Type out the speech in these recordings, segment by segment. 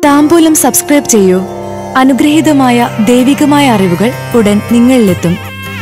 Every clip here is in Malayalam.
താമ്പൂലം സബ്സ്ക്രൈബ് ചെയ്യൂ അനുഗ്രഹീതമായ ദൈവികമായ അറിവുകൾ ഉടൻ നിങ്ങളിലെത്തും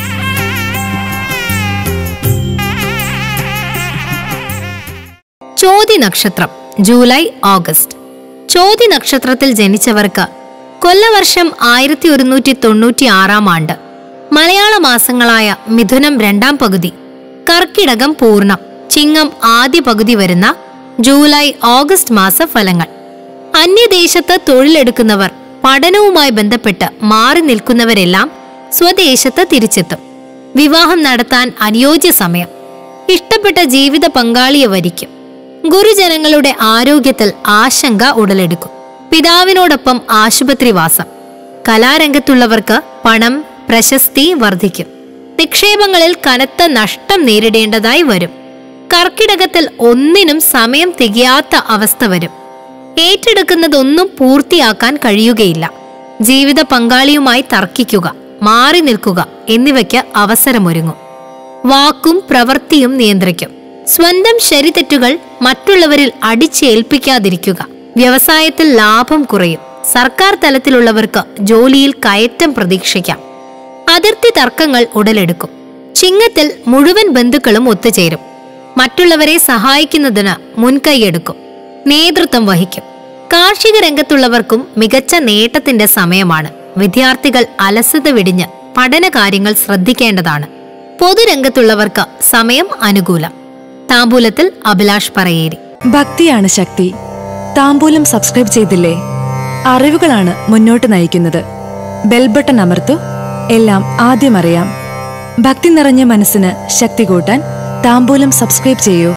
ചോതി നക്ഷത്രം ജൂലൈ ഓഗസ്റ്റ് ചോതി നക്ഷത്രത്തിൽ ജനിച്ചവർക്ക് കൊല്ലവർഷം ആയിരത്തി ഒരുന്നൂറ്റി തൊണ്ണൂറ്റി ആറാം ആണ്ട് മലയാള മാസങ്ങളായ മിഥുനം രണ്ടാം പകുതി കർക്കിടകം പൂർണ്ണം ചിങ്ങം ആദ്യ പകുതി വരുന്ന ജൂലൈ ഓഗസ്റ്റ് മാസ ഫലങ്ങൾ അന്യദേശത്ത് തൊഴിലെടുക്കുന്നവർ പഠനവുമായി ബന്ധപ്പെട്ട് മാറി നിൽക്കുന്നവരെല്ലാം സ്വദേശത്ത് തിരിച്ചെത്തും വിവാഹം നടത്താൻ അനുയോജ്യ സമയം ഇഷ്ടപ്പെട്ട ജീവിത പങ്കാളിയെ വരിക്കും ഗുരുജനങ്ങളുടെ ആരോഗ്യത്തിൽ ആശങ്ക ഉടലെടുക്കും പിതാവിനോടൊപ്പം ആശുപത്രിവാസം കലാരംഗത്തുള്ളവർക്ക് പണം പ്രശസ്തി വർദ്ധിക്കും നിക്ഷേപങ്ങളിൽ കനത്ത നഷ്ടം നേരിടേണ്ടതായി വരും കർക്കിടകത്തിൽ ഒന്നിനും സമയം തികയാത്ത അവസ്ഥ വരും ഏറ്റെടുക്കുന്നതൊന്നും പൂർത്തിയാക്കാൻ കഴിയുകയില്ല ജീവിത പങ്കാളിയുമായി തർക്കിക്കുക മാറി നിൽക്കുക എന്നിവയ്ക്ക് അവസരമൊരുങ്ങും വാക്കും പ്രവൃത്തിയും നിയന്ത്രിക്കും സ്വന്തം ശരിതെറ്റുകൾ മറ്റുള്ളവരിൽ അടിച്ചേൽപ്പിക്കാതിരിക്കുക വ്യവസായത്തിൽ ലാഭം കുറയും സർക്കാർ തലത്തിലുള്ളവർക്ക് ജോലിയിൽ കയറ്റം പ്രതീക്ഷിക്കാം അതിർത്തി തർക്കങ്ങൾ ഉടലെടുക്കും ചിങ്ങത്തിൽ മുഴുവൻ ബന്ധുക്കളും ഒത്തുചേരും മറ്റുള്ളവരെ സഹായിക്കുന്നതിന് മുൻകൈയെടുക്കും നേതൃത്വം വഹിക്കും കാർഷിക രംഗത്തുള്ളവർക്കും മികച്ച നേട്ടത്തിന്റെ സമയമാണ് വിദ്യാർത്ഥികൾ അലസത വെടിഞ്ഞ് പഠനകാര്യങ്ങൾ ശ്രദ്ധിക്കേണ്ടതാണ് പൊതുരംഗത്തുള്ളവർക്ക് സമയം അനുകൂലം താമ്പൂലത്തിൽ അഭിലാഷ് പറയേരി ഭക്തിയാണ് ശക്തി താമ്പൂലം സബ്സ്ക്രൈബ് ചെയ്തില്ലേ അറിവുകളാണ് മുന്നോട്ട് നയിക്കുന്നത് ബെൽ ബട്ടൺ അമർത്തു എല്ലാം ആദ്യം അറിയാം ഭക്തി നിറഞ്ഞ മനസ്സിന് ശക്തി കൂട്ടാൻ താമ്പൂലം സബ്സ്ക്രൈബ് ചെയ്യൂ